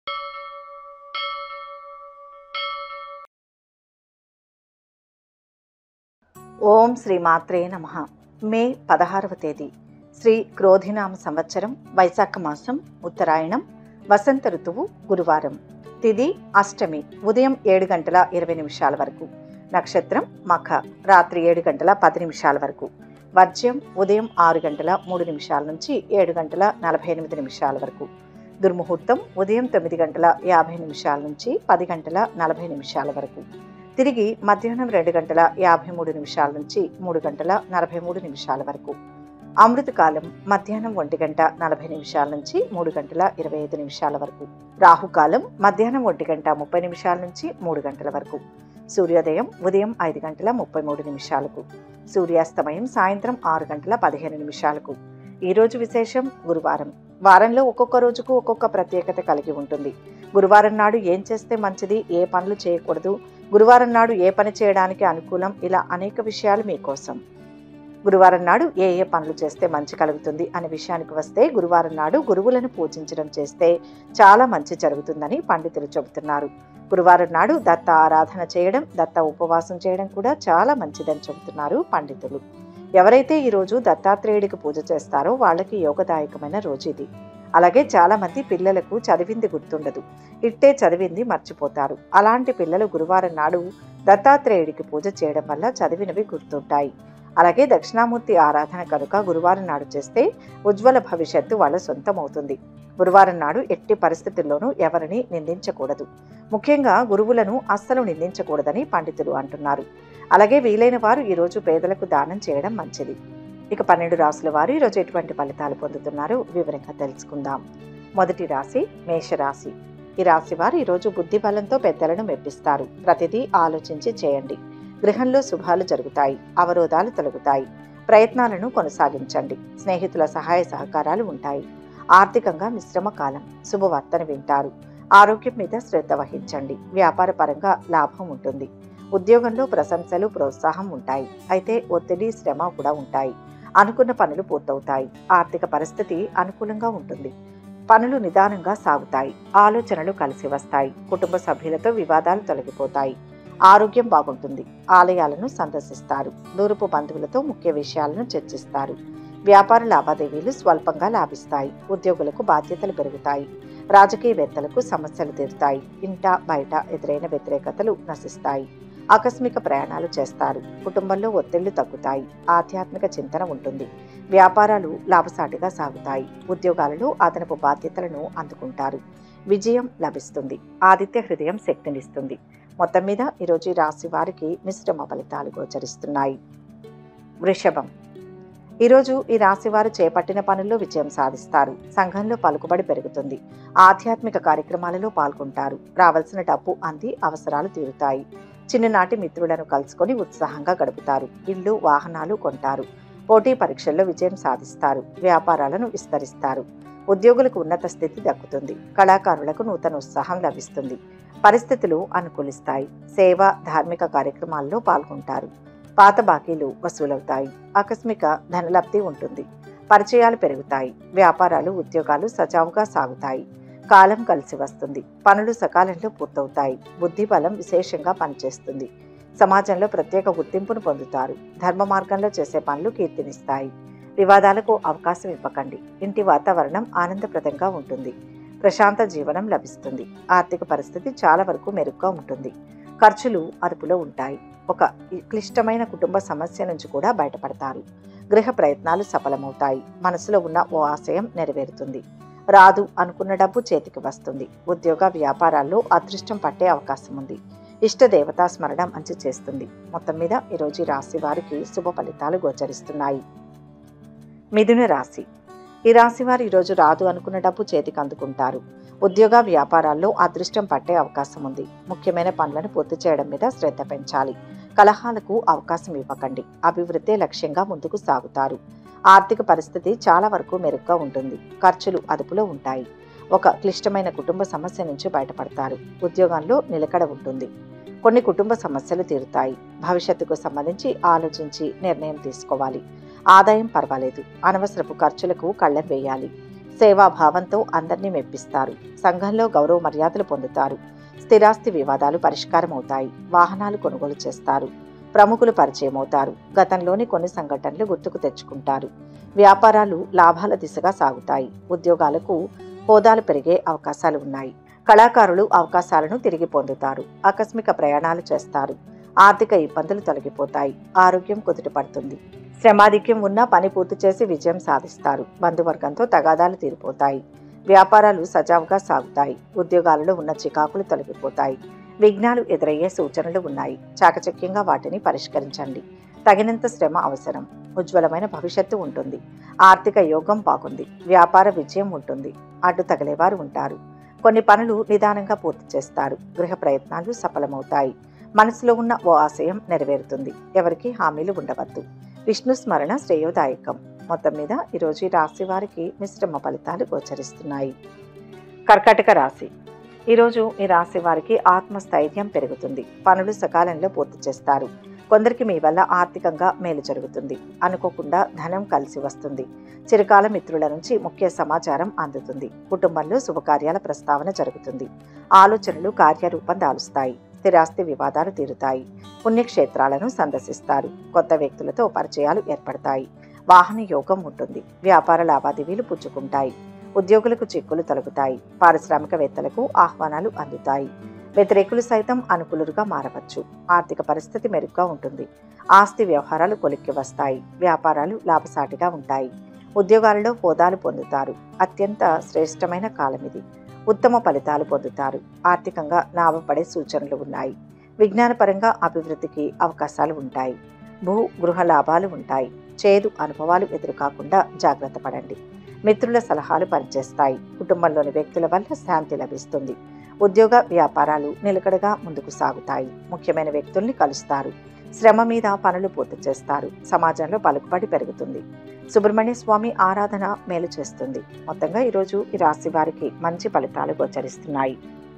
ఓం శ్రీ మాత్రే నమ మే పదహారవ తేదీ శ్రీ క్రోధినామ సంవత్సరం వైశాఖ మాసం ఉత్తరాయణం వసంత ఋతువు గురువారం తిది అష్టమి ఉదయం ఏడు గంటల ఇరవై నిమిషాల వరకు నక్షత్రం మఖ రాత్రి ఏడు గంటల పది నిమిషాల వరకు వర్జ్యం ఉదయం ఆరు గంటల మూడు నిమిషాల నుంచి ఏడు గంటల నలభై ఎనిమిది నిమిషాల వరకు దుర్ముహూర్తం ఉదయం తొమ్మిది గంటల యాభై నిమిషాల నుంచి పది గంటల నలభై నిమిషాల వరకు తిరిగి మధ్యాహ్నం రెండు గంటల యాభై మూడు నిమిషాల నుంచి మూడు గంటల నలభై మూడు నిమిషాల వరకు అమృతకాలం మధ్యాహ్నం ఒంటి గంట నలభై నిమిషాల నుంచి మూడు గంటల ఇరవై ఐదు నిమిషాల వరకు రాహుకాలం మధ్యాహ్నం ఒంటి గంట ముప్పై నిమిషాల నుంచి మూడు గంటల వరకు సూర్యోదయం ఉదయం ఐదు గంటల ముప్పై మూడు నిమిషాలకు సూర్యాస్తమయం సాయంత్రం ఆరు గంటల పదిహేను నిమిషాలకు ఈ రోజు విశేషం గురువారం వారంలో ఒక్కొక్క రోజుకు ఒక్కొక్క ప్రత్యేకత కలిగి ఉంటుంది గురువారం నాడు ఏం చేస్తే మంచిది ఏ పనులు చేయకూడదు గురువారం నాడు ఏ పని చేయడానికి అనుకూలం ఇలా అనేక విషయాలు మీకోసం గురువారం నాడు ఏ ఏ పనులు చేస్తే మంచి కలుగుతుంది అనే విషయానికి వస్తే గురువారం నాడు గురువులను పూజించడం చేస్తే చాలా మంచి జరుగుతుందని పండితులు చెబుతున్నారు గురువారం నాడు దత్త ఆరాధన చేయడం దత్త ఉపవాసం చేయడం కూడా చాలా మంచిదని చెబుతున్నారు పండితులు ఎవరైతే ఈరోజు దత్తాత్రేయుడికి పూజ చేస్తారో వాళ్ళకి యోగదాయకమైన రోజు ఇది అలాగే చాలా మంది పిల్లలకు చదివింది గుర్తుండదు ఇట్టే చదివింది మర్చిపోతారు అలాంటి పిల్లలు గురువారం నాడు దత్తాత్రేయుడికి పూజ చేయడం వల్ల చదివినవి గుర్తుంటాయి అలాగే దక్షిణామూర్తి ఆరాధన కనుక గురువారం నాడు చేస్తే ఉజ్వల భవిష్యత్తు వాళ్ళ సొంతమవుతుంది గురువారం నాడు ఎట్టి పరిస్థితుల్లోనూ ఎవరిని నిందించకూడదు ముఖ్యంగా గురువులను అస్సలు నిందించకూడదని పండితులు అంటున్నారు అలాగే వీలైన వారు ఈరోజు పేదలకు దానం చేయడం మంచిది ఇక పన్నెండు రాసుల వారు ఈరోజు ఎటువంటి ఫలితాలు పొందుతున్నారో వివరంగా తెలుసుకుందాం మొదటి రాశి మేషరాశి ఈ రాశి వారు ఈరోజు బుద్ధి బలంతో పెద్దలను మెప్పిస్తారు ప్రతిదీ ఆలోచించి చేయండి గృహంలో శుభాలు జరుగుతాయి అవరోధాలు తొలగుతాయి ప్రయత్నాలను కొనసాగించండి స్నేహితుల సహాయ సహకారాలు ఉంటాయి ఆర్థికంగా మిశ్రమ కాలం శుభవార్తను వింటారు ఆరోగ్యం మీద శ్రద్ధ వహించండి వ్యాపార పరంగా లాభం ఉంటుంది ఉద్యోగంలో ప్రశంసలు ప్రోత్సాహం ఉంటాయి అయితే ఒత్తిడి శ్రమ కూడా ఉంటాయి అనుకున్న పనులు పూర్తవుతాయి ఆర్థిక పరిస్థితి అనుకూలంగా ఉంటుంది పనులు నిదానంగా సాగుతాయి ఆలోచనలు కలిసి వస్తాయి కుటుంబ సభ్యులతో వివాదాలు తొలగిపోతాయి ఆరోగ్యం బాగుంటుంది ఆలయాలను సందర్శిస్తారు దూరపు బంధువులతో ముఖ్య విషయాలను చర్చిస్తారు వ్యాపార లావాదేవీలు స్వల్పంగా లాభిస్తాయి ఉద్యోగులకు బాధ్యతలు పెరుగుతాయి రాజకీయవేత్తలకు సమస్యలు తీరుతాయి ఇంట బయట ఎదురైన వ్యతిరేకతలు నశిస్తాయి ఆకస్మిక ప్రయాణాలు చేస్తారు కుటుంబంలో ఒత్తిళ్లు తగ్గుతాయి ఆధ్యాత్మిక చింతన ఉంటుంది వ్యాపారాలు లాభసాటిగా సాగుతాయి ఉద్యోగాలలో అదనపు బాధ్యతలను అందుకుంటారు విజయం లభిస్తుంది ఆదిత్య హృదయం శక్తినిస్తుంది మొత్తం మీద ఈరోజు ఈ రాశి వారికి మిశ్రమ ఫలితాలు గోచరిస్తున్నాయి వృషభం ఈరోజు ఈ రాశి వారు చేపట్టిన పనుల్లో విజయం సాధిస్తారు సంఘంలో పలుకుబడి పెరుగుతుంది ఆధ్యాత్మిక కార్యక్రమాలలో పాల్గొంటారు రావాల్సిన డబ్బు అంది అవసరాలు తీరుతాయి చిన్ననాటి మిత్రులను కలుసుకొని ఉత్సాహంగా గడుపుతారు ఇల్లు వాహనాలు కొంటారు పోటీ పరీక్షల్లో విజయం సాధిస్తారు వ్యాపారాలను విస్తరిస్తారు ఉద్యోగులకు ఉన్నత స్థితి దక్కుతుంది కళాకారులకు నూతన ఉత్సాహం లభిస్తుంది పరిస్థితులు అనుకూలిస్తాయి సేవ ధార్మిక కార్యక్రమాల్లో పాల్గొంటారు పాత బాకీలు వసూలవుతాయి ఆకస్మిక ధనలబ్ధి ఉంటుంది పరిచయాలు పెరుగుతాయి వ్యాపారాలు ఉద్యోగాలు సజావుగా సాగుతాయి కాలం కలిసి వస్తుంది పనులు సకాలంలో పూర్తవుతాయి బుద్ధి బలం విశేషంగా పనిచేస్తుంది సమాజంలో ప్రత్యేక గుర్తింపును పొందుతారు ధర్మ మార్గంలో చేసే పనులు కీర్తినిస్తాయి వివాదాలకు అవకాశం ఇవ్వకండి ఇంటి వాతావరణం ఆనందప్రదంగా ఉంటుంది ప్రశాంత జీవనం లభిస్తుంది ఆర్థిక పరిస్థితి చాలా వరకు మెరుగ్గా ఉంటుంది ఖర్చులు అదుపులో ఉంటాయి ఒక క్లిష్టమైన కుటుంబ సమస్య నుంచి కూడా బయటపడతారు గృహ ప్రయత్నాలు సఫలమవుతాయి మనసులో ఉన్న ఓ ఆశయం నెరవేరుతుంది రాదు అనుకున్న డబ్బు చేతికి వస్తుంది ఉద్యోగ వ్యాపారాల్లో అదృష్టం పట్టే అవకాశం ఉంది ఇష్ట దేవతా స్మరణ మంచి చేస్తుంది మొత్తం మీద ఈరోజు ఈ రాశి వారికి శుభ ఫలితాలు గోచరిస్తున్నాయి మిథున రాశి ఈ రాశి వారు ఈరోజు రాదు అనుకున్న డబ్బు చేతికి అందుకుంటారు ఉద్యోగ వ్యాపారాల్లో అదృష్టం పట్టే అవకాశం ఉంది ముఖ్యమైన పనులను పూర్తి చేయడం మీద శ్రద్ధ పెంచాలి కలహాలకు అవకాశం ఇవ్వకండి అభివృద్ధి లక్ష్యంగా ముందుకు సాగుతారు ఆర్థిక పరిస్థితి చాలా వరకు మెరుగ్గా ఉంటుంది ఖర్చులు అదుపులో ఉంటాయి ఒక క్లిష్టమైన కుటుంబ సమస్య నుంచి బయటపడతారు ఉద్యోగంలో నిలకడ ఉంటుంది కొన్ని కుటుంబ సమస్యలు తీరుతాయి భవిష్యత్తుకు సంబంధించి ఆలోచించి నిర్ణయం తీసుకోవాలి ఆదాయం పర్వాలేదు అనవసరపు ఖర్చులకు కళ్ళెం వేయాలి సేవాభావంతో అందరినీ మెప్పిస్తారు సంఘంలో గౌరవ మర్యాదలు పొందుతారు స్థిరాస్తి వివాదాలు పరిష్కారం అవుతాయి వాహనాలు కొనుగోలు చేస్తారు ప్రముఖులు పరిచయం అవుతారు గతంలోని కొన్ని సంఘటనలు గుర్తుకు తెచ్చుకుంటారు వ్యాపారాలు లాభాల దిశగా సాగుతాయి ఉద్యోగాలకు హోదాలు పెరిగే అవకాశాలు ఉన్నాయి కళాకారులు అవకాశాలను తిరిగి పొందుతారు ఆకస్మిక ప్రయాణాలు చేస్తారు ఆర్థిక ఇబ్బందులు తొలగిపోతాయి ఆరోగ్యం కుదుటపడుతుంది శ్రమాధిక్యం ఉన్న పని పూర్తి చేసి విజయం సాధిస్తారు బంధువర్గంతో తగాదాలు తీరిపోతాయి వ్యాపారాలు సజావుగా సాగుతాయి ఉద్యోగాలలో ఉన్న చికాకులు తొలగిపోతాయి విఘ్నాలు ఎదురయ్యే సూచనలు ఉన్నాయి చాకచక్యంగా వాటిని పరిష్కరించండి తగినంత శ్రమ అవసరం ఉజ్వలమైన భవిష్యత్తు ఉంటుంది ఆర్థిక యోగం బాగుంది వ్యాపార విజయం ఉంటుంది అడ్డు తగిలేవారు ఉంటారు కొన్ని పనులు నిదానంగా పూర్తి చేస్తారు గృహ ప్రయత్నాలు సఫలమవుతాయి మనసులో ఉన్న ఓ ఆశయం నెరవేరుతుంది ఎవరికి హామీలు ఉండవద్దు విష్ణు స్మరణ శ్రేయోదాయకం మొత్తం మీద ఈరోజు ఈ రాశి వారికి మిశ్రమ ఫలితాలు గోచరిస్తున్నాయి కర్కాటక రాశి ఈరోజు ఈ రాశి వారికి ఆత్మస్థైర్యం పెరుగుతుంది పనులు సకాలంలో పూర్తి చేస్తారు కొందరికి మీ వల్ల ఆర్థికంగా మేలు జరుగుతుంది అనుకోకుండా ధనం కలిసి వస్తుంది చిరకాల మిత్రుల నుంచి ముఖ్య సమాచారం అందుతుంది కుటుంబంలో శుభకార్యాల ప్రస్తావన జరుగుతుంది ఆలోచనలు కార్యరూపం దాలుస్తాయి స్థిరాస్తి వివాదాలు తీరుతాయి పుణ్యక్షేత్రాలను సందర్శిస్తారు కొత్త వ్యక్తులతో పరిచయాలు ఏర్పడతాయి వాహన యోగం ఉంటుంది వ్యాపార లావాదేవీలు పుచ్చుకుంటాయి ఉద్యోగులకు చిక్కులు తొలగుతాయి పారిశ్రామికవేత్తలకు ఆహ్వానాలు అందుతాయి వ్యతిరేకులు సైతం అనుకూలుగా మారవచ్చు ఆర్థిక పరిస్థితి మెరుగ్గా ఉంటుంది ఆస్తి వ్యవహారాలు కొలిక్కి వస్తాయి వ్యాపారాలు లాభసాటిగా ఉంటాయి ఉద్యోగాలలో హోదాలు పొందుతారు అత్యంత శ్రేష్టమైన కాలం ఇది ఉత్తమ ఫలితాలు పొందుతారు ఆర్థికంగా లాభపడే సూచనలు ఉన్నాయి విజ్ఞానపరంగా అభివృద్ధికి అవకాశాలు ఉంటాయి భూ గృహ లాభాలు ఉంటాయి చేదు అనుభవాలు ఎదురుకాకుండా జాగ్రత్త పడండి మిత్రుల సలహాలు పనిచేస్తాయి కుటుంబంలోని వ్యక్తుల వల్ల శాంతి లభిస్తుంది ఉద్యోగ వ్యాపారాలు నిలకడగా ముందుకు సాగుతాయి ముఖ్యమైన వ్యక్తుల్ని కలుస్తారు శ్రమ మీద పనులు పూర్తి చేస్తారు సమాజంలో పలుకుబడి పెరుగుతుంది సుబ్రహ్మణ్య స్వామి ఆరాధన మేలు చేస్తుంది మొత్తంగా ఈరోజు ఈ రాశి వారికి మంచి ఫలితాలు గోచరిస్తున్నాయి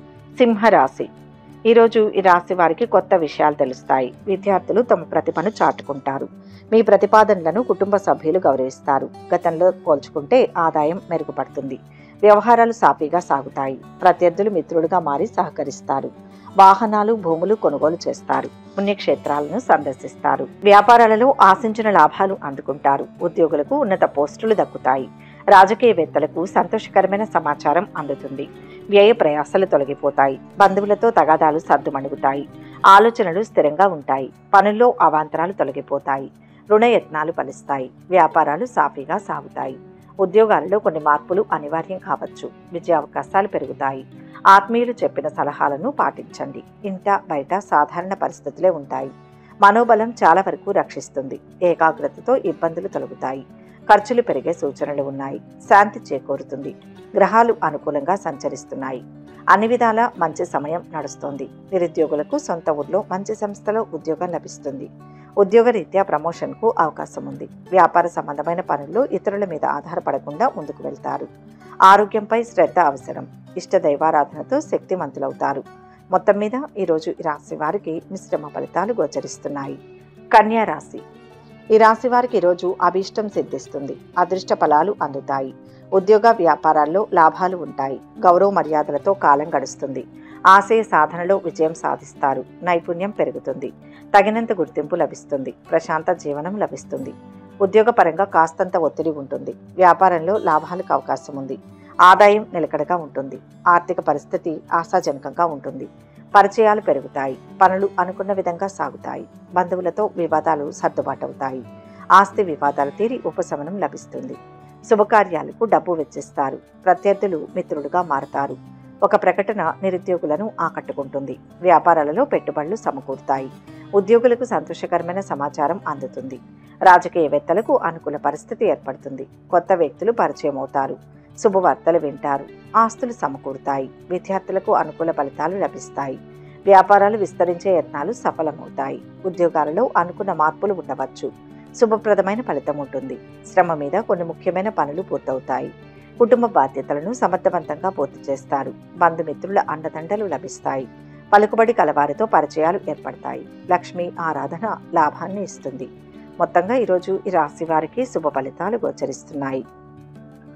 సింహరాశి ఈరోజు ఈ రాశి వారికి కొత్త విషయాలు తెలుస్తాయి విద్యార్థులు తమ ప్రతిభను చాటుకుంటారు మీ ప్రతిపాదనలను కుటుంబ సభ్యులు గౌరవిస్తారు గతంలో పోల్చుకుంటే ఆదాయం మెరుగుపడుతుంది వ్యవహారాలు సాఫీగా సాగుతాయి ప్రత్యర్థులు మిత్రులుగా మారి సహకరిస్తారు వాహనాలు భూములు కొనుగోలు చేస్తారు పుణ్యక్షేత్రాలను సందర్శిస్తారు వ్యాపారాలలో ఆశించిన లాభాలు అందుకుంటారు ఉద్యోగులకు ఉన్నత పోస్టులు దక్కుతాయి రాజకీయవేత్తలకు సంతోషకరమైన సమాచారం అందుతుంది వ్యయ ప్రయాసాలు తొలగిపోతాయి బంధువులతో తగాదాలు సర్దుమణుగుతాయి ఆలోచనలు స్థిరంగా ఉంటాయి పనుల్లో అవాంతరాలు తొలగిపోతాయి రుణయత్నాలు ఫలిస్తాయి వ్యాపారాలు సాఫీగా సాగుతాయి ఉద్యోగాలలో కొన్ని మార్పులు అనివార్యం కావచ్చు విజయావకాశాలు పెరుగుతాయి ఆత్మీయులు చెప్పిన సలహాలను పాటించండి ఇంట బయట సాధారణ పరిస్థితులే ఉంటాయి మనోబలం చాలా వరకు రక్షిస్తుంది ఏకాగ్రతతో ఇబ్బందులు తొలగుతాయి ఖర్చులు పెరిగే సూచనలు ఉన్నాయి శాంతి చేకూరుతుంది గ్రహాలు అనుకూలంగా సంచరిస్తున్నాయి అన్ని విధాల మంచి సమయం నడుస్తోంది నిరుద్యోగులకు సొంత ఊర్లో మంచి సంస్థలో ఉద్యోగం లభిస్తుంది ఉద్యోగరీత్యా ప్రమోషన్కు అవకాశం ఉంది వ్యాపార సంబంధమైన పనుల్లో ఇతరుల మీద ఆధారపడకుండా ముందుకు వెళ్తారు ఆరోగ్యంపై శ్రద్ధ అవసరం ఇష్ట దైవారాధనతో శక్తిమంతులవుతారు మొత్తం మీద ఈరోజు ఈ రాశి వారికి మిశ్రమ ఫలితాలు గోచరిస్తున్నాయి కన్యా రాశి ఈ రాశి వారికి ఈరోజు అభీష్టం సిద్ధిస్తుంది అదృష్ట ఫలాలు అందుతాయి ఉద్యోగ వ్యాపారాల్లో లాభాలు ఉంటాయి గౌరవ మర్యాదలతో కాలం గడుస్తుంది ఆశయ సాధనలో విజయం సాధిస్తారు నైపుణ్యం పెరుగుతుంది తగినంత గుర్తింపు లభిస్తుంది ప్రశాంత జీవనం లభిస్తుంది ఉద్యోగపరంగా కాస్తంత ఒత్తిడి ఉంటుంది వ్యాపారంలో లాభాలకు అవకాశం ఉంది ఆదాయం నిలకడగా ఉంటుంది ఆర్థిక పరిస్థితి ఆశాజనకంగా ఉంటుంది పరిచయాలు పెరుగుతాయి పనులు అనుకున్న విధంగా సాగుతాయి బంధువులతో వివాదాలు సర్దుబాటు అవుతాయి ఆస్తి వివాదాలు తీరి ఉపశమనం లభిస్తుంది శుభకార్యాలకు డబ్బు వెచ్చిస్తారు ప్రత్యర్థులు మిత్రులుగా మారతారు ఒక ప్రకటన నిరుద్యోగులను ఆకట్టుకుంటుంది వ్యాపారాలలో పెట్టుబడులు సమకూరుతాయి ఉద్యోగులకు సంతోషకరమైన సమాచారం అందుతుంది రాజకీయవేత్తలకు అనుకూల పరిస్థితి ఏర్పడుతుంది కొత్త వ్యక్తులు పరిచయం అవుతారు శుభవార్తలు వింటారు ఆస్తులు సమకూరుతాయి విద్యార్థులకు అనుకూల ఫలితాలు లభిస్తాయి వ్యాపారాలు విస్తరించే యత్నాలు సఫలమవుతాయి ఉద్యోగాలలో అనుకున్న మార్పులు ఉండవచ్చు శుభప్రదమైన ఫలితం ఉంటుంది శ్రమ మీద కొన్ని ముఖ్యమైన పనులు పూర్తవుతాయి కుటుంబ బాధ్యతలను సమర్థవంతంగా పూర్తి చేస్తారు బంధుమిత్రుల అండదండలు లభిస్తాయి పలుకుబడి కలవారితో పరిచయాలు ఏర్పడతాయి లక్ష్మి ఆరాధన లాభాన్ని ఇస్తుంది మొత్తంగా ఈరోజు ఈ రాశి వారికి శుభ ఫలితాలు గోచరిస్తున్నాయి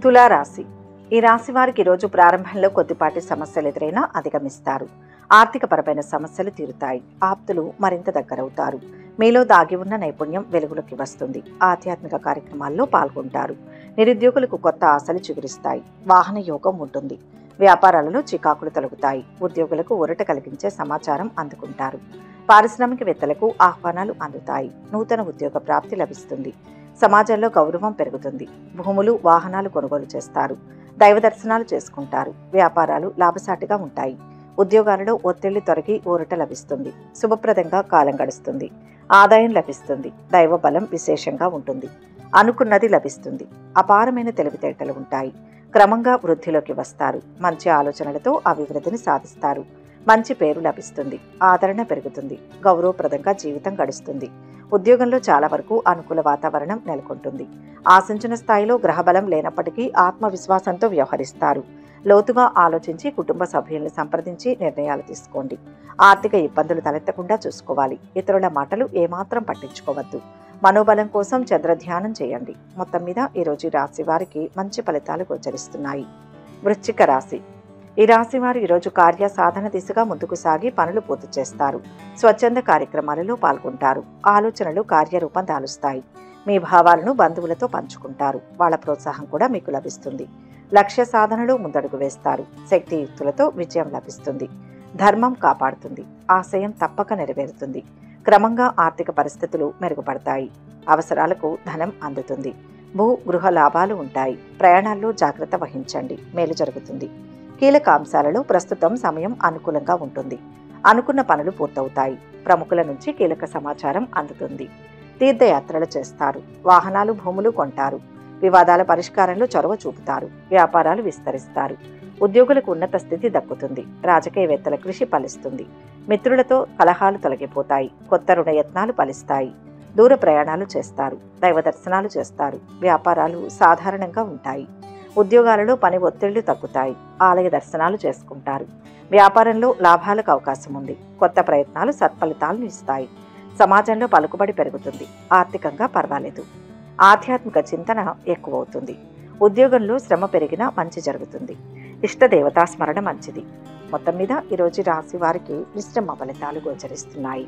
తులారాశి ఈ రాశి వారికి ఈరోజు ప్రారంభంలో కొద్దిపాటి సమస్యలు ఎదురైనా అధిగమిస్తారు ఆర్థికపరమైన సమస్యలు తీరుతాయి ఆప్తులు మరింత దగ్గరవుతారు మీలో దాగి ఉన్న నైపుణ్యం వెలుగులోకి వస్తుంది ఆధ్యాత్మిక కార్యక్రమాల్లో పాల్గొంటారు నిరుద్యోగులకు కొత్త ఆశలు చిగురిస్తాయి వాహన యోగం ఉంటుంది వ్యాపారాలలో చికాకులు తొలగుతాయి ఉద్యోగులకు ఊరట కలిగించే సమాచారం అందుకుంటారు పారిశ్రామికవేత్తలకు ఆహ్వానాలు అందుతాయి నూతన ఉద్యోగ ప్రాప్తి లభిస్తుంది సమాజంలో గౌరవం పెరుగుతుంది భూములు వాహనాలు కొనుగోలు చేస్తారు దైవ దర్శనాలు చేసుకుంటారు వ్యాపారాలు లాభసాటిగా ఉంటాయి ఉద్యోగాలలో ఒత్తిళ్లు తొలగి ఊరట లభిస్తుంది శుభప్రదంగా కాలం గడుస్తుంది ఆదాయం లభిస్తుంది దైవ బలం విశేషంగా ఉంటుంది అనుకున్నది లభిస్తుంది అపారమైన తెలివితేటలు ఉంటాయి క్రమంగా వృద్ధిలోకి వస్తారు మంచి ఆలోచనలతో అభివృద్ధిని సాధిస్తారు మంచి పేరు లభిస్తుంది ఆదరణ పెరుగుతుంది గౌరవప్రదంగా జీవితం గడుస్తుంది ఉద్యోగంలో చాలా వరకు అనుకూల వాతావరణం నెలకొంటుంది ఆశించిన స్థాయిలో గ్రహబలం లేనప్పటికీ ఆత్మవిశ్వాసంతో వ్యవహరిస్తారు లోతుగా ఆలోచించి కుటుంబ సభ్యుల్ని సంప్రదించి నిర్ణయాలు తీసుకోండి ఆర్థిక ఇబ్బందులు తలెత్తకుండా చూసుకోవాలి ఇతరుల మాటలు ఏమాత్రం పట్టించుకోవద్దు మనోబలం కోసం చంద్రధ్యానం చేయండి మొత్తం మీద ఈరోజు ఈ రాశి వారికి మంచి ఫలితాలు గోచరిస్తున్నాయి వృశ్చిక రాశి ఈ రాశి వారు ఈరోజు కార్య సాధన దిశగా ముందుకు సాగి పనులు పూర్తి చేస్తారు స్వచ్ఛంద కార్యక్రమాలలో పాల్గొంటారు ఆలోచనలు కార్యరూపం దాలుస్తాయి మీ భావాలను బంధువులతో పంచుకుంటారు వాళ్ళ ప్రోత్సాహం కూడా మీకు లభిస్తుంది లక్ష్య సాధనలో ముందడుగు వేస్తారు శక్తియుక్తులతో విజయం లభిస్తుంది ధర్మం కాపాడుతుంది ఆశయం తప్పక నెరవేరుతుంది క్రమంగా ఆర్థిక పరిస్థితులు మెరుగుపడతాయి అవసరాలకు ధనం అందుతుంది భూ గృహ లాభాలు ఉంటాయి ప్రయాణాల్లో జాగ్రత్త వహించండి మేలు జరుగుతుంది కీలక అంశాలలో ప్రస్తుతం సమయం అనుకూలంగా ఉంటుంది అనుకున్న పనులు పూర్తవుతాయి ప్రముఖుల నుంచి కీలక సమాచారం అందుతుంది తీర్థయాత్రలు చేస్తారు వాహనాలు భూములు కొంటారు వివాదాల పరిష్కారంలో చొరవ చూపుతారు వ్యాపారాలు విస్తరిస్తారు ఉద్యోగులకు ఉన్నత స్థితి దక్కుతుంది రాజకీయవేత్తల కృషి ఫలిస్తుంది మిత్రులతో కలహాలు తొలగిపోతాయి కొత్త రుణయత్నాలు ఫలిస్తాయి దూర ప్రయాణాలు చేస్తారు దైవ దర్శనాలు చేస్తారు వ్యాపారాలు సాధారణంగా ఉంటాయి ఉద్యోగాలలో పని ఒత్తిళ్లు తగ్గుతాయి ఆలయ దర్శనాలు చేసుకుంటారు వ్యాపారంలో లాభాలకు అవకాశం ఉంది కొత్త ప్రయత్నాలు సత్ఫలితాలను ఇస్తాయి సమాజంలో పలుకుబడి పెరుగుతుంది ఆర్థికంగా పర్వాలేదు ఆధ్యాత్మిక చింతన ఎక్కువవుతుంది ఉద్యోగంలో శ్రమ పెరిగినా మంచి జరుగుతుంది ఇష్టదేవతా స్మరణ మంచిది మొత్తం మీద ఈరోజు రాశి వారికి మిశ్రమ ఫలితాలు గోచరిస్తున్నాయి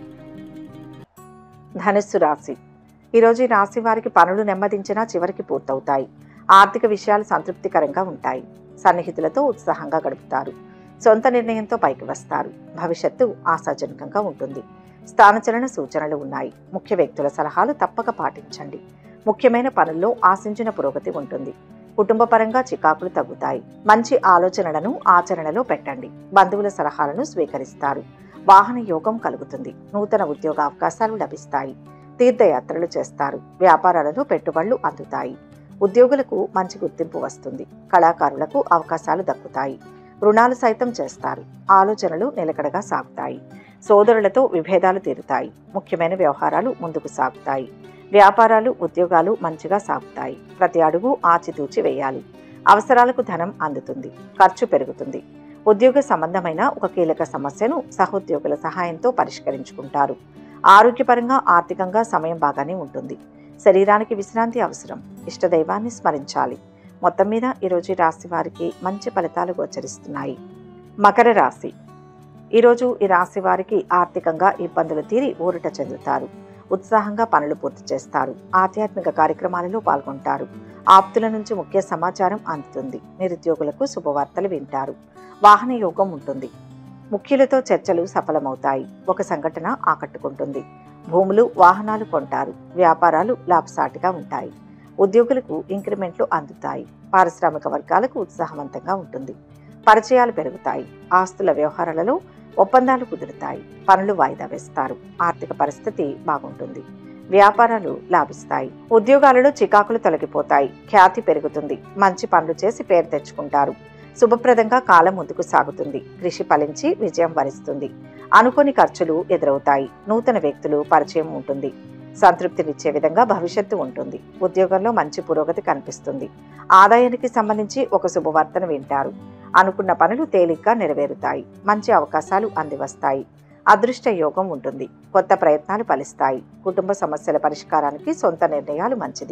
ధనుస్సు రాశి ఈరోజు ఈ రాశి వారికి పనులు నెమ్మదించినా చివరికి పూర్తవుతాయి ఆర్థిక విషయాలు సంతృప్తికరంగా ఉంటాయి సన్నిహితులతో ఉత్సాహంగా గడుపుతారు సొంత నిర్ణయంతో పైకి వస్తారు భవిష్యత్తు ఆశాజనకంగా ఉంటుంది స్థానచలన సూచనలు ఉన్నాయి ముఖ్య వ్యక్తుల సలహాలు తప్పక పాటించండి ముఖ్యమైన పనుల్లో ఆశించిన పురోగతి ఉంటుంది కుటుంబపరంగా చికాకులు తగ్గుతాయి మంచి ఆలోచనలను ఆచరణలో పెట్టండి బంధువుల సలహాలను స్వీకరిస్తారు వాహన యోగం కలుగుతుంది నూతన ఉద్యోగ అవకాశాలు లభిస్తాయి తీర్థయాత్రలు చేస్తారు వ్యాపారాలలో పెట్టుబడులు అందుతాయి ఉద్యోగులకు మంచి గుర్తింపు వస్తుంది కళాకారులకు అవకాశాలు దక్కుతాయి రుణాలు సైతం చేస్తారు ఆలోచనలు నిలకడగా సాగుతాయి సోదరులతో విభేదాలు తీరుతాయి ముఖ్యమైన వ్యవహారాలు ముందుకు సాగుతాయి వ్యాపారాలు ఉద్యోగాలు మంచిగా సాగుతాయి ప్రతి అడుగు ఆచితూచి వేయాలి అవసరాలకు ధనం అందుతుంది ఖర్చు పెరుగుతుంది ఉద్యోగ సంబంధమైన ఒక కీలక సమస్యను సహోద్యోగుల సహాయంతో పరిష్కరించుకుంటారు ఆరోగ్యపరంగా ఆర్థికంగా సమయం బాగానే ఉంటుంది శరీరానికి విశ్రాంతి అవసరం ఇష్టదైవాన్ని స్మరించాలి మొత్తం మీద ఈరోజు ఈ రాశి వారికి మంచి ఫలితాలు గోచరిస్తున్నాయి మకర రాశి ఈరోజు ఈ రాశి వారికి ఆర్థికంగా ఇబ్బందులు తీరి ఊరట చెందుతారు ఉత్సాహంగా పనులు పూర్తి చేస్తారు ఆధ్యాత్మిక కార్యక్రమాలలో పాల్గొంటారు ఆప్తుల నుంచి ముఖ్య సమాచారం అందుతుంది నిరుద్యోగులకు శుభవార్తలు వింటారు వాహన యోగం ఉంటుంది ముఖ్యులతో చర్చలు సఫలమవుతాయి ఒక సంఘటన ఆకట్టుకుంటుంది భూములు వాహనాలు కొంటారు వ్యాపారాలు లాభసాటిగా ఉంటాయి ఉద్యోగులకు ఇంక్రిమెంట్లు అందుతాయి పారిశ్రామిక వర్గాలకు ఉత్సాహవంతంగా ఉంటుంది పరిచయాలు పెరుగుతాయి ఆస్తుల వ్యవహారాలలో ఒప్పందాలు కుదురుతాయి పనులు వాయిదా వేస్తారు ఆర్థిక పరిస్థితి బాగుంటుంది వ్యాపారాలు లాభిస్తాయి ఉద్యోగాలలో చికాకులు తొలగిపోతాయి ఖ్యాతి పెరుగుతుంది మంచి పనులు చేసి పేరు తెచ్చుకుంటారు శుభప్రదంగా కాలం ముందుకు సాగుతుంది కృషి ఫలించి విజయం వరిస్తుంది అనుకోని ఖర్చులు ఎదురవుతాయి నూతన వ్యక్తులు పరిచయం ఉంటుంది సంతృప్తినిచ్చే విధంగా భవిష్యత్తు ఉంటుంది ఉద్యోగంలో మంచి పురోగతి కనిపిస్తుంది ఆదాయానికి సంబంధించి ఒక శుభవార్తను వింటారు అనుకున్న పనులు తేలిగ్గా నెరవేరుతాయి మంచి అవకాశాలు అందివస్తాయి అదృష్ట యోగం ఉంటుంది కొత్త ప్రయత్నాలు ఫలిస్తాయి కుటుంబ సమస్యల పరిష్కారానికి సొంత నిర్ణయాలు మంచిది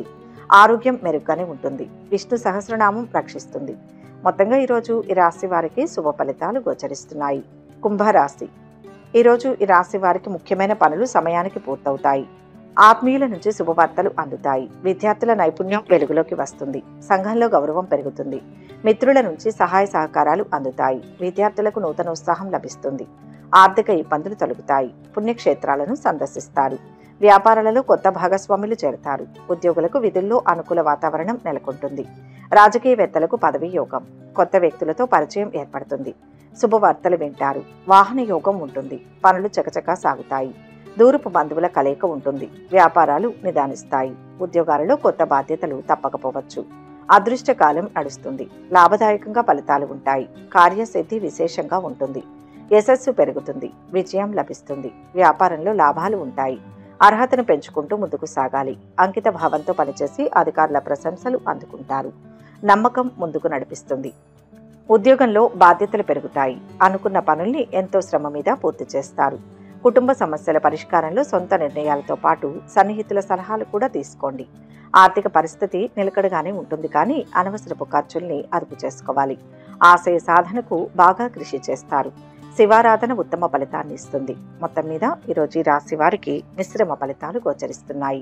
ఆరోగ్యం మెరుగ్గానే ఉంటుంది విష్ణు సహస్రనామం రక్షిస్తుంది మొత్తంగా ఈరోజు ఈ రాశి వారికి శుభ ఫలితాలు గోచరిస్తున్నాయి కుంభరాశి ఈరోజు ఈ రాశి వారికి ముఖ్యమైన పనులు సమయానికి పూర్తవుతాయి ఆత్మీయుల నుంచి శుభవార్తలు అందుతాయి విద్యార్థుల నైపుణ్యం వెలుగులోకి వస్తుంది సంఘంలో గౌరవం పెరుగుతుంది మిత్రుల నుంచి సహాయ సహకారాలు అందుతాయి విద్యార్థులకు నూతన ఉత్సాహం లభిస్తుంది ఆర్థిక ఇబ్బందులు తొలగుతాయి పుణ్యక్షేత్రాలను సందర్శిస్తారు వ్యాపారాలలో కొత్త భాగస్వాములు చేరతారు ఉద్యోగులకు విధుల్లో అనుకూల వాతావరణం నెలకొంటుంది రాజకీయవేత్తలకు పదవీ యోగం కొత్త వ్యక్తులతో పరిచయం ఏర్పడుతుంది శుభవార్తలు వింటారు వాహన యోగం ఉంటుంది పనులు చకచకా సాగుతాయి దూరపు బంధువుల కలయిక ఉంటుంది వ్యాపారాలు నిదానిస్తాయి ఉద్యోగాలలో కొత్త బాధ్యతలు తప్పకపోవచ్చు అదృష్టకాలం నడుస్తుంది లాభదాయకంగా ఫలితాలు ఉంటాయి కార్యసిద్ధి విశేషంగా ఉంటుంది యశస్సు పెరుగుతుంది విజయం లభిస్తుంది వ్యాపారంలో లాభాలు ఉంటాయి అర్హతను పెంచుకుంటూ ముందుకు సాగాలి అంకిత భావంతో పనిచేసి అధికారుల ప్రశంసలు అందుకుంటారు నమ్మకం ముందుకు నడిపిస్తుంది ఉద్యోగంలో బాధ్యతలు పెరుగుతాయి అనుకున్న పనుల్ని ఎంతో శ్రమ మీద పూర్తి చేస్తారు కుటుంబ సమస్యల పరిష్కారంలో సొంత నిర్ణయాలతో పాటు సన్నిహితుల సలహాలు కూడా తీసుకోండి ఆర్థిక పరిస్థితి నిలకడగానే ఉంటుంది కానీ అనవసరపు ఖర్చుల్ని అదుపు చేసుకోవాలి ఆశయ సాధనకు బాగా కృషి చేస్తారు శివారాధన ఉత్తమ ఫలితాన్ని ఇస్తుంది మొత్తం మీద ఈరోజు ఈ రాశి వారికి మిశ్రమ ఫలితాలు గోచరిస్తున్నాయి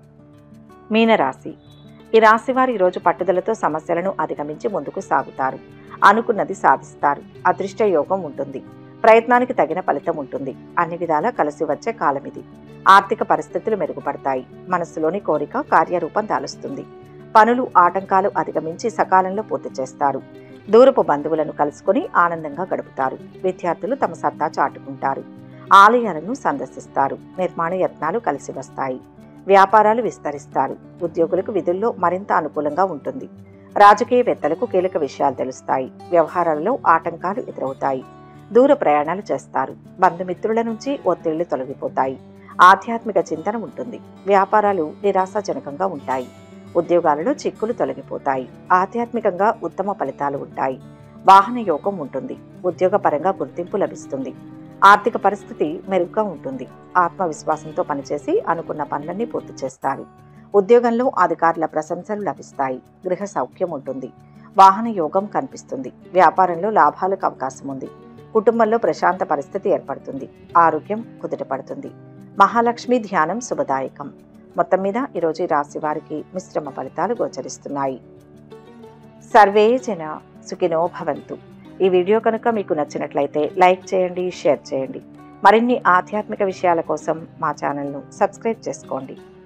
మీనరాశి ఈ రాశి వారు ఈరోజు పట్టుదలతో సమస్యలను అధిగమించి ముందుకు సాగుతారు అనుకున్నది సాధిస్తారు అదృష్ట యోగం ఉంటుంది ప్రయత్నానికి తగిన ఫలితం ఉంటుంది అన్ని విధాలా కలిసి వచ్చే కాలం ఇది ఆర్థిక పరిస్థితులు మెరుగుపడతాయి మనస్సులోని కోరిక కార్యరూపం దాలుస్తుంది పనులు ఆటంకాలు అధిగమించి సకాలంలో పూర్తి చేస్తారు దూరపు బంధువులను కలుసుకొని ఆనందంగా గడుపుతారు విద్యార్థులు తమ సత్తా చాటుకుంటారు ఆలయాలను సందర్శిస్తారు నిర్మాణ యత్నాలు కలిసి వస్తాయి వ్యాపారాలు విస్తరిస్తారు ఉద్యోగులకు విధుల్లో మరింత అనుకూలంగా ఉంటుంది రాజకీయవేత్తలకు కీలక విషయాలు తెలుస్తాయి వ్యవహారాలలో ఆటంకాలు ఎదురవుతాయి దూర ప్రయాణాలు చేస్తారు బంధుమిత్రుల నుంచి ఒత్తిళ్లు తొలగిపోతాయి ఆధ్యాత్మిక చింతన ఉంటుంది వ్యాపారాలు నిరాశాజనకంగా ఉంటాయి ఉద్యోగాలలో చిక్కులు తొలగిపోతాయి ఆధ్యాత్మికంగా ఉత్తమ ఫలితాలు ఉంటాయి వాహన యోగం ఉంటుంది ఉద్యోగపరంగా గుర్తింపు లభిస్తుంది ఆర్థిక పరిస్థితి మెరుగ్గా ఉంటుంది ఆత్మవిశ్వాసంతో పనిచేసి అనుకున్న పనులన్నీ పూర్తి చేస్తారు ఉద్యోగంలో అధికారుల ప్రశంసలు లభిస్తాయి గృహ సౌఖ్యం ఉంటుంది వాహన యోగం కనిపిస్తుంది వ్యాపారంలో లాభాలకు అవకాశం ఉంది కుటుంబంలో ప్రశాంత పరిస్థితి ఏర్పడుతుంది ఆరోగ్యం కుదుటపడుతుంది మహాలక్ష్మి ధ్యానం శుభదాయకం మొత్తం మీద ఈరోజు ఈ రాశి వారికి మిశ్రమ ఫలితాలు గోచరిస్తున్నాయి సర్వే జన సుఖినో భవంతు ఈ వీడియో కనుక మీకు నచ్చినట్లయితే లైక్ చేయండి షేర్ చేయండి మరిన్ని ఆధ్యాత్మిక విషయాల కోసం మా ఛానల్ను సబ్స్క్రైబ్ చేసుకోండి